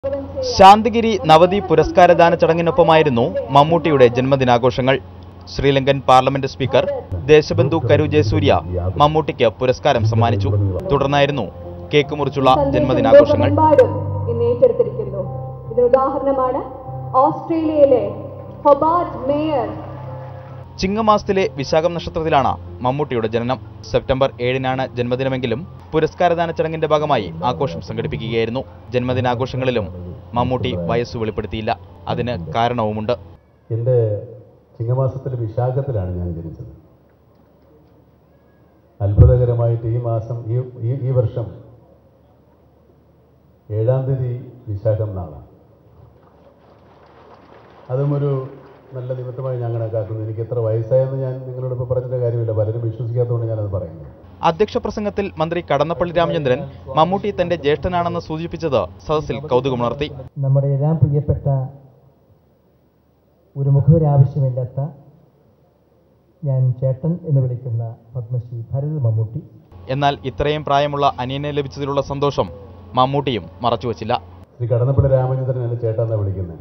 ശാന്തിഗിരി നവദീപ് പുരസ്കാരദാന ചടങ്ങിനൊപ്പമായിരുന്നു മമ്മൂട്ടിയുടെ ജന്മദിനാഘോഷങ്ങൾ ശ്രീലങ്കൻ പാർലമെന്റ് സ്പീക്കർ ദേശബന്ധു കരു ജയസൂര്യ മമ്മൂട്ടിക്ക് പുരസ്കാരം സമ്മാനിച്ചു തുടർന്നായിരുന്നു കേക്ക് മുറിച്ചുള്ള ജന്മദിനാഘോഷങ്ങൾ ലോകമെമ്പാടും ഇന്ന് ഏറ്റെടുത്തിരിക്കുന്നു ഇതിന് ഉദാഹരണമാണ് ഓസ്ട്രേലിയയിലെ ഹൊബാർട്ട് മേയർ ചിങ്ങമാസത്തിലെ വിശാഖം നക്ഷത്രത്തിലാണ് മമ്മൂട്ടിയുടെ ജനനം സെപ്റ്റംബർ ഏഴിനാണ് ജന്മദിനമെങ്കിലും പുരസ്കാരദാന ചടങ്ങിന്റെ ഭാഗമായി ആഘോഷം സംഘടിപ്പിക്കുകയായിരുന്നു ജന്മദിനാഘോഷങ്ങളിലും മമ്മൂട്ടി വയസ്സു വെളിപ്പെടുത്തിയില്ല അതിന് കാരണവുമുണ്ട് എൻ്റെ ചിങ്ങമാസത്തിലെ വിശാഖത്തിലാണ് ഞാൻ ജനിച്ചത് അത്ഭുതകരമായിട്ട് ഈ മാസം ഈ ഈ ഈ വർഷം ഏഴാം തീയതി വിശാഖം നാളാണ് അതും ഒരു നല്ല നിമിത്തമായി ഞാൻ കണക്കാക്കുന്നു എനിക്ക് എത്ര വയസ്സായെന്ന് ഞാൻ നിങ്ങളോട് ഇപ്പോൾ പറഞ്ഞിട്ട് കാര്യമില്ല പലരും വിശ്വസിക്കാത്തതുകൊണ്ട് ഞാനത് പറയുന്നു അധ്യക്ഷ പ്രസംഗത്തിൽ മന്ത്രി കടന്നപ്പള്ളി രാമചന്ദ്രൻ മമ്മൂട്ടി തന്റെ ജ്യേഷ്ഠനാണെന്ന് സൂചിപ്പിച്ചത് സദസ്സിൽ കൗതുകമുണർത്തി നമ്മുടെ എല്ലാം പ്രിയപ്പെട്ട ഒരു മുഖവരാവശ്യമില്ലാത്ത ഞാൻ ചേട്ടൻ എന്ന് വിളിക്കുന്ന പത്മശ്രീ ഭരത് മമ്മൂട്ടി എന്നാൽ ഇത്രയും പ്രായമുള്ള അനിയനെ ലഭിച്ചതിലുള്ള സന്തോഷം മമ്മൂട്ടിയും മറച്ചുവച്ചില്ല ശ്രീ കടന്നപ്പള്ളി രാമചന്ദ്രൻ എന്നെ ചേട്ടാന്നാ വിളിക്കുന്നത്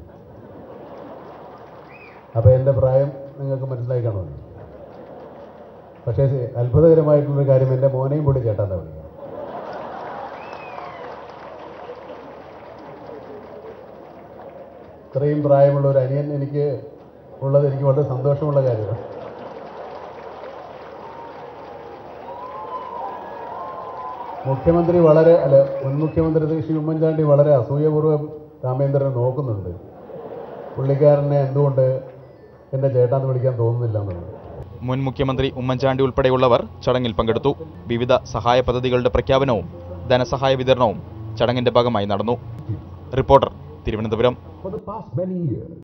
അപ്പോൾ എൻ്റെ പ്രായം നിങ്ങൾക്ക് മനസ്സിലായി കാണുമല്ലോ പക്ഷേ ഇത് അത്ഭുതകരമായിട്ടുള്ളൊരു കാര്യം എൻ്റെ മോനെയും കൂടി ചേട്ടാന്നാ വിളിക്കുന്നത് ഇത്രയും പ്രായമുള്ള ഒരു അനിയൻ എനിക്ക് ഉള്ളത് എനിക്ക് വളരെ സന്തോഷമുള്ള കാര്യമാണ് മുഖ്യമന്ത്രി വളരെ അല്ല മുൻ മുഖ്യമന്ത്രി ശ്രീ ഉമ്മൻചാണ്ടി വളരെ അസൂയപൂർവ്വം രാമേന്ദ്രനെ നോക്കുന്നുണ്ട് പുള്ളിക്കാരനെ എന്തുകൊണ്ട് എൻ്റെ ചേട്ടാന്ന് വിളിക്കാൻ തോന്നുന്നില്ല എന്നുള്ളത് മുൻ മുഖ്യമന്ത്രി ഉമ്മൻചാണ്ടി ഉൾപ്പെടെയുള്ളവർ ചടങ്ങിൽ പങ്കെടുത്തു വിവിധ സഹായ പദ്ധതികളുടെ പ്രഖ്യാപനവും ധനസഹായ വിതരണവും ചടങ്ങിന്റെ ഭാഗമായി നടന്നു റിപ്പോർട്ടർ തിരുവനന്തപുരം